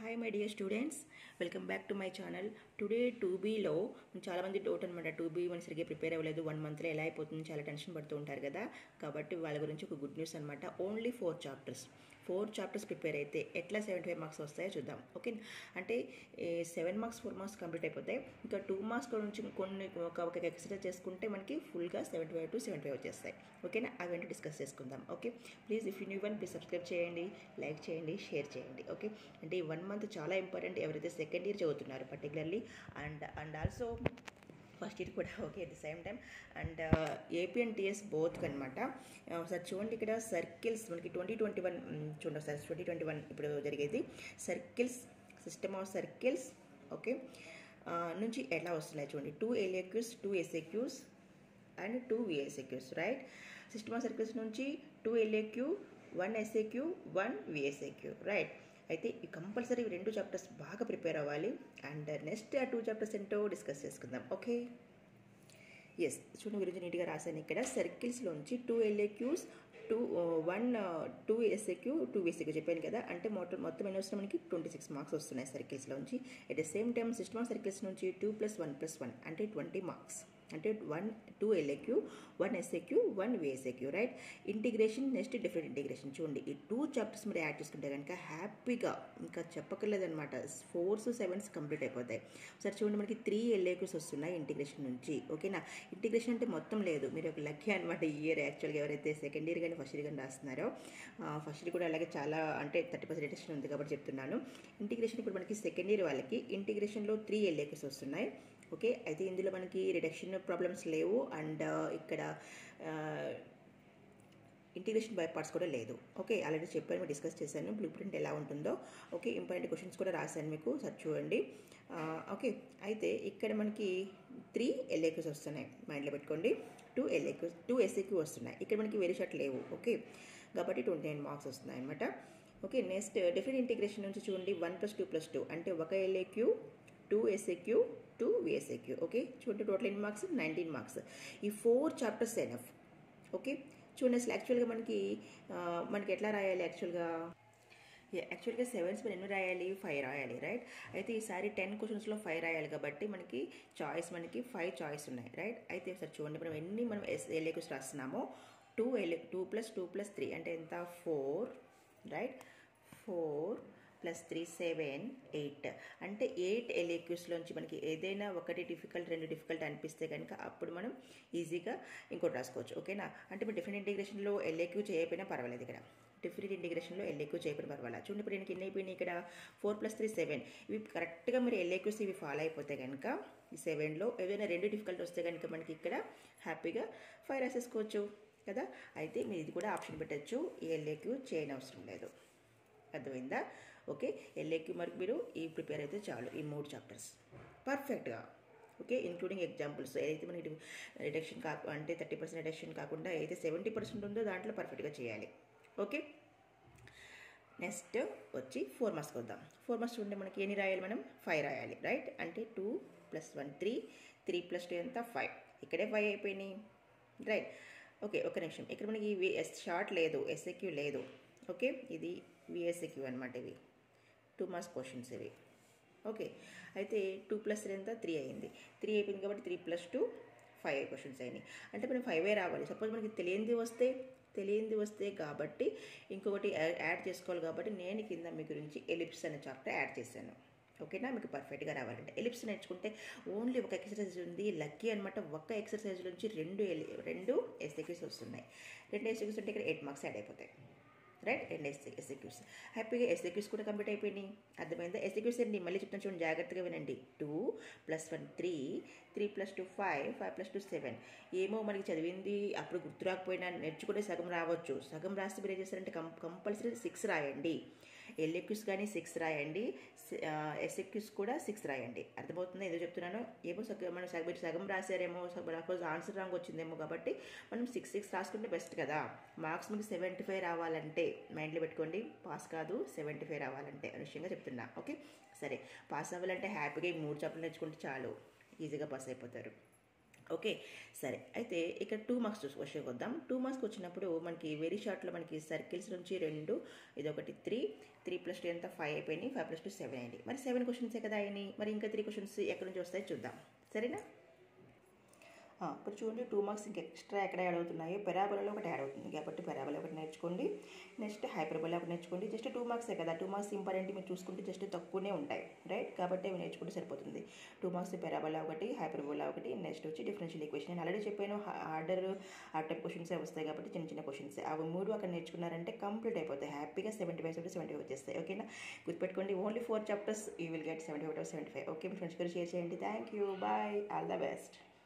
hi my dear students welcome back to my channel today two బీలో చాలామంది doubt అనమాట two be మనం సరిగ్గా ప్రిపేర్ అవ్వలేదు వన్ మంత్లో ఎలా అయిపోతుంది చాలా టెన్షన్ పడుతూ ఉంటారు కదా కాబట్టి వాళ్ళ గురించి ఒక గుడ్ న్యూస్ అనమాట only four chapters four chapters prepare అయితే ఎట్లా సెవెంటీ ఫైవ్ మార్క్స్ వస్తాయో చూద్దాం ఓకే అంటే seven marks four marks complete అయిపోతాయి ఇంకా టూ మార్క్స్ నుంచి కొన్ని ఒక ఒక ఎక్సర్సైజ్ చేసుకుంటే మనకి ఫుల్గా seventy five to seventy five వచ్చేస్తాయి ఓకేనా అవేంటి డిస్కస్ చేసుకుందాం okay please if you new one please subscribe చేయండి లైక్ చేయండి షేర్ చేయండి ఓకే అంటే ఈ వన్ మంత్ చాలా ఇంపార్టెంట్ ఎవరైతే సెకండ్ ఇయర్ చదువుతున్నారు particularly and and also first year కూడా okay at the same time and AP and TS both అనమాట ఒకసారి చూడండి ఇక్కడ సర్కిల్స్ మనకి ట్వంటీ ట్వంటీ వన్ చూడండి ఒకసారి ట్వంటీ ట్వంటీ వన్ ఇప్పుడు జరిగేది circles system of circles okay నుంచి ఎలా వస్తున్నాయి చూడండి two LAQs two SAQs and two VSAQs right system of circles నుంచి two LAQ one SAQ one VSAQ right అయితే ఈ కంపల్సరీ రెండు చాప్టర్స్ బాగా ప్రిపేర్ అవ్వాలి అండ్ నెక్స్ట్ ఆ టూ చాప్టర్స్ ఏంటో డిస్కస్ చేసుకుందాం ఓకే ఎస్ చూడండి గురించి నీట్గా రాశాను ఇక్కడ సర్కిల్స్లోంచి two LAQs two one two SAQ two SAQ చెప్పాను కదా అంటే మొత్తం మొత్తం ఎన్ని వస్తున్నాయి మనకి ట్వంటీ సిక్స్ మార్క్స్ వస్తున్నాయి సర్కిల్స్లోంచి at the same time system of circles నుంచి two plus one plus one అంటే ట్వంటీ మార్క్స్ అంటే one two LAQ one SAQ one VSAQ right integration next different integration చూడండి ఈ టూ చాప్టర్స్ మీరు add చేసుకుంటే కనుక హ్యాపీగా ఇంకా చెప్పక్కర్లేదనమాట ఫోర్స్ సెవెన్స్ కంప్లీట్ అయిపోతాయి సరే చూడండి మనకి త్రీ ఎల్ఏక్యూస్ వస్తున్నాయి ఇంటిగ్రేషన్ నుంచి ఓకేనా ఇంటిగ్రేషన్ అంటే మొత్తం లేదు మీరు ఒక లక్కీ అనమాట ఈ ఇయర్ యాక్చువల్గా ఎవరైతే సెకండ్ ఇయర్ కానీ ఫస్ట్ ఇయర్ కానీ రాస్తున్నారో ఫస్ట్ ఇయర్ కూడా అలాగే చాలా అంటే థర్టీ పర్సెంట్ రిటెక్షన్ ఉంది కాబట్టి చెప్తున్నాను ఇంటిగ్రేషన్ ఇప్పుడు మనకి సెకండ్ ఇయర్ వాళ్ళకి ఇంటిగ్రేషన్లో త్రీ ఎల్ఏక్యూస్ వస్తున్నాయి ఓకే అయితే ఇందులో మనకి రిడక్షన్ ప్రాబ్లమ్స్ లేవు అండ్ ఇక్కడ ఇంటిగ్రేషన్ బై పార్ట్స్ కూడా లేదు ఓకే ఆల్రెడీ చెప్పాను మీరు డిస్కస్ చేశాను బ్లూ ప్రింట్ ఎలా ఉంటుందో ఓకే ఇంపార్టెంట్ క్వశ్చన్స్ కూడా రాశాను మీకు సర్చ్ చూడండి ఓకే అయితే ఇక్కడ మనకి త్రీ ఎల్ఏక్యూస్ వస్తున్నాయి మైండ్లో పెట్టుకోండి టూ ఎల్ఏక్యూస్ టూ ఎస్ఏక్యూ వస్తున్నాయి ఇక్కడ మనకి వేరే షాట్ లేవు ఓకే కాబట్టి ట్వంటీ నైన్ మార్క్స్ వస్తున్నాయి అనమాట ఓకే నెక్స్ట్ డిఫరెంట్ ఇంటిగ్రేషన్ నుంచి చూడండి one plus two plus two అంటే ఒక LAQ two SAQ two VSAQ okay చూడండి టోటల్ ఎన్ని మార్క్స్ నైన్టీన్ మార్క్స్ ఈ ఫోర్ చాప్టర్స్ ఎనఫ్ ఓకే చూడండి అసలు యాక్చువల్గా మనకి మనకి ఎట్లా రాయాలి యాక్చువల్గా యాక్చువల్గా సెవెన్స్ మనం ఎన్ని రాయాలి ఫైవ్ రాయాలి రైట్ అయితే ఈసారి టెన్ క్వశ్చన్స్లో ఫైవ్ రాయాలి కాబట్టి మనకి చాయిస్ మనకి ఫైవ్ చాయిస్ ఉన్నాయి రైట్ అయితే ఒకసారి చూడండి మనం ఎన్ని మనం ఎస్ ఎల్ఏక్యూస్ రాస్తున్నామో two L two plus two plus three అంటే ఎంత four right four plus three seven eight అంటే ఎయిట్ ఎల్ఏక్యూస్లోంచి మనకి ఏదైనా ఒకటి డిఫికల్ట్ రెండు డిఫికల్ట్ అనిపిస్తే కనుక అప్పుడు మనం ఈజీగా ఇంకోటి రాసుకోవచ్చు ఓకేనా అంటే మీరు డిఫరెంట్ ఇంటిగ్రేషన్లో ఎల్ఏక్యూ చేయకపోయినా పర్వాలేదు ఇక్కడ డిఫరెంట్ ఇంటిగ్రేషన్లో ఎల్ఏక్యూ చేయకపోయినా పర్వాలేదు చూడండి ఇప్పుడు నేను ఎన్ని అయిపోయినాయి ఇక్కడ ఫోర్ ప్లస్ త్రీ సెవెన్ ఇవి కరెక్ట్గా మీరు ఎల్ఏక్యూస్ ఇవి ఫాలో అయిపోతే కనుక ఈ సెవెన్లో ఏదైనా రెండు డిఫికల్ట్ వస్తే కనుక మనకి ఇక్కడ హ్యాపీగా ఫైవ్ రాసేసుకోవచ్చు కదా అయితే మీరు ఇది కూడా ఆప్షన్ పెట్టచ్చు ఈ ఎల్ఏక్యూ చేయని అవసరం లేదు అర్థమైందా ఓకే ఎల్ఏకి మరి మీరు ఈ ప్రిపేర్ అయితే చాలు ఈ మూడు చాప్టర్స్ పర్ఫెక్ట్గా ఓకే ఇంక్లూడింగ్ ఎగ్జాంపుల్స్ ఏదైతే మనకి రిడక్షన్ కాకు అంటే థర్టీ పర్సెంట్ రిడక్షన్ కాకుండా ఏదైతే సెవెంటీ పర్సెంట్ ఉందో దాంట్లో పర్ఫెక్ట్గా చేయాలి ఓకే నెక్స్ట్ వచ్చి ఫోర్ మార్క్స్కి వద్దాం ఫోర్ మార్క్స్ ఉంటే మనకి ఎన్ని రాయాలి మనం ఫైవ్ రాయాలి రైట్ అంటే two plus one three three plus two ఎంత ఫైవ్ ఇక్కడే ఫైవ్ అయిపోయినాయి రైట్ ఓకే ఒక నిమిషం ఇక్కడ మనకి ఎస్ షార్ట్ లేదు ఎస్ఏక్యూ లేదు ఓకే ఇది విఎస్ఏక్యూ అనమాట ఇవి టూ మార్క్స్ క్వశ్చన్స్ ఇవి ఓకే అయితే టూ ప్లస్ ఎంత త్రీ అయింది త్రీ అయిపోయింది కాబట్టి three plus two five questions అయినాయి అంటే మనం ఫైవే రావాలి సపోజ్ మనకి తెలియంది వస్తే తెలియంది వస్తే కాబట్టి ఇంకొకటి యాడ్ చేసుకోవాలి కాబట్టి నేను కింద మీ గురించి ఎలిప్స్ అనే చాప్టర్ యాడ్ చేశాను ఓకేనా మీకు పర్ఫెక్ట్గా రావాలంటే ఎలిప్స్ నేర్చుకుంటే ఓన్లీ ఒక ఎక్సర్సైజ్ ఉంది లక్కీ అనమాట ఒక్క ఎక్సర్సైజ్ నుంచి రెండు రెండు ఎస్ఎక్యూస్ వస్తున్నాయి రెండు ఎస్ఎక్యూస్ ఉంటే ఇక్కడ ఎయిట్ మార్క్స్ యాడ్ అయిపోతాయి రైట్ రెండు ఎస్ ఎస్ఎక్యూస్ హ్యాపీగా ఎస్ఎక్యూస్ కూడా కంప్లీట్ అయిపోయినాయి అర్థమైందా ఎస్ఎక్యూస్ అండి మళ్ళీ చెప్తాను చూడండి జాగ్రత్తగా వినండి two plus one three three plus two five five plus two seven ఏమో మనకి చదివింది అప్పుడు గుర్తు రాకపోయినా నేర్చుకుంటే సగం రావచ్చు సగం రాస్తే మీరు ఏం చేస్తారంటే కం కంపల్సరీ సిక్స్ రాయండి ఎల్ఎక్యూస్ కానీ సిక్స్ రాయండి ఎస్ఎక్యూస్ కూడా సిక్స్ రాయండి అర్థమవుతుందా ఏదో చెప్తున్నాను ఏమో సగం మనం సగం మీరు సగం రాశారేమో సపోజ్ ఆన్సర్ రాంగ్ వచ్చిందేమో కాబట్టి మనం సిక్స్ సిక్స్ రాసుకుంటే బెస్ట్ కదా మార్క్స్ మీకు సెవెంటీ ఫైవ్ రావాలంటే మైండ్లో పెట్టుకోండి పాస్ కాదు సెవెంటీ ఫైవ్ రావాలంటే అనే విషయంగా చెప్తున్నా ఓకే సరే పాస్ అవ్వాలంటే హ్యాపీగా ఈ మూడు చాప్టర్లు నేర్చుకుంటే చాలు ఈజీగా పాస్ అయిపోతారు ఓకే సరే అయితే ఇక్కడ టూ మార్క్స్ చూసి క్వశ్చన్కి వద్దాం టూ మార్క్స్కి వచ్చినప్పుడు మనకి వెరీ షార్ట్లో మనకి సర్కిల్స్ నుంచి రెండు ఇది ఒకటి త్రీ త్రీ ప్లస్ టూ ఎంత ఫైవ్ అయిపోయినాయి ఫైవ్ ప్లస్ టూ సెవెన్ అయింది మరి సెవెన్ క్వశ్చన్సే కదా అయినాయి మరి ఇంకా త్రీ క్వశ్చన్స్ ఎక్కడి నుంచి వస్తాయో చూద్దాం సరేనా ఆ, ఇప్పుడు చూడండి టూ మార్క్స్ ఇంకా ఎక్స్ట్రా ఎక్కడ యాడ్ అవుతున్నాయో పెరాబోలలో ఒకటి యాడ్ అవుతుంది కాబట్టి పెరాబోలా ఒకటి నేర్చుకోండి నెక్స్ట్ హైపర్బోలా ఒకటి నేర్చుకోండి జస్ట్ టూ మార్క్సే కదా టూ మార్క్స్ ఇంపార్టెంట్ మీరు చూసుకుంటే జస్ట్ తక్కువనే ఉంటాయి రైట్ కాబట్టి అవి నేర్చుకుంటే సరిపోతుంది టూ మార్క్స్ పెరాబోలా ఒకటి హైపర్బోలా ఒకటి నెక్స్ట్ వచ్చి డిఫరెన్షియల్ ఈక్వేషన్ నేను ఆల్రెడీ చెప్పాను ఆర్డర్ ఆ టైప్ క్వశ్చన్సే వస్తాయి కాబట్టి చిన్న చిన్న క్వశ్చన్స్ అవి మూడు అక్కడ నేర్చుకున్నారంటే కంప్లీట్ అయిపోతాయి హ్యాపీగా సెవెంటీ ఫైవ్ సెవెంటీ సెవెంటీ వచ్చేస్తాయి ఓకేనా గుర్తుపెట్టుకోండి only four chapters you will get seventy five seventy five okay మీ ఫ్రెండ్స్ కూడా షేర్ చేయండి thank you bye all the best